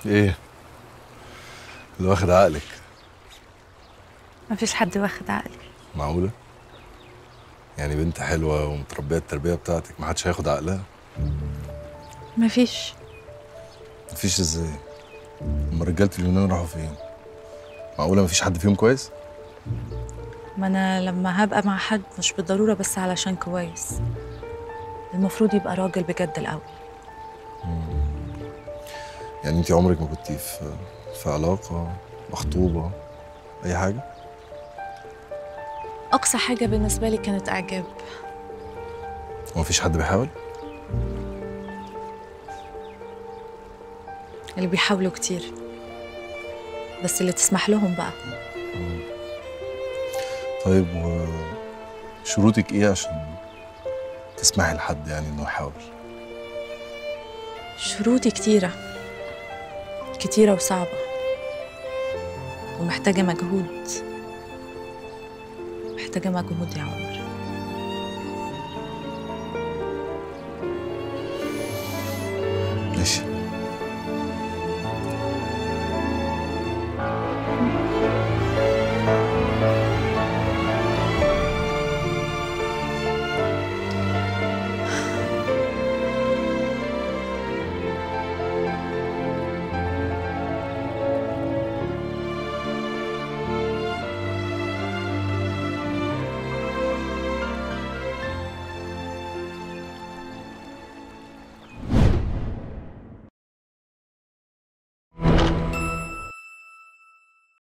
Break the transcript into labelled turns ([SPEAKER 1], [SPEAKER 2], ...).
[SPEAKER 1] ايه اللي واخد عقلك
[SPEAKER 2] مفيش حد واخد عقلي
[SPEAKER 1] معقولة يعني بنت حلوة ومتربية التربية بتاعتك ما حدش هياخد عقلها
[SPEAKER 2] مفيش
[SPEAKER 1] مفيش ازاي هما رجالة اليونان راحوا فين معقولة مفيش حد فيهم كويس
[SPEAKER 2] ما انا لما هبقى مع حد مش بالضروره بس علشان كويس المفروض يبقى راجل بجد الاول
[SPEAKER 1] يعني انت عمرك ما كنتي في في علاقة مخطوبة أي حاجة
[SPEAKER 2] اقصى حاجه بالنسبه لي كانت اعجاب
[SPEAKER 1] ومفيش حد بيحاول
[SPEAKER 2] اللي بيحاولوا كتير بس اللي تسمح لهم بقى
[SPEAKER 1] طيب وشروطك ايه عشان تسمحي لحد يعني انه يحاول
[SPEAKER 2] شروطي كتيره كتيره وصعبه ومحتاجه مجهود محتاجه مجهود يا عمر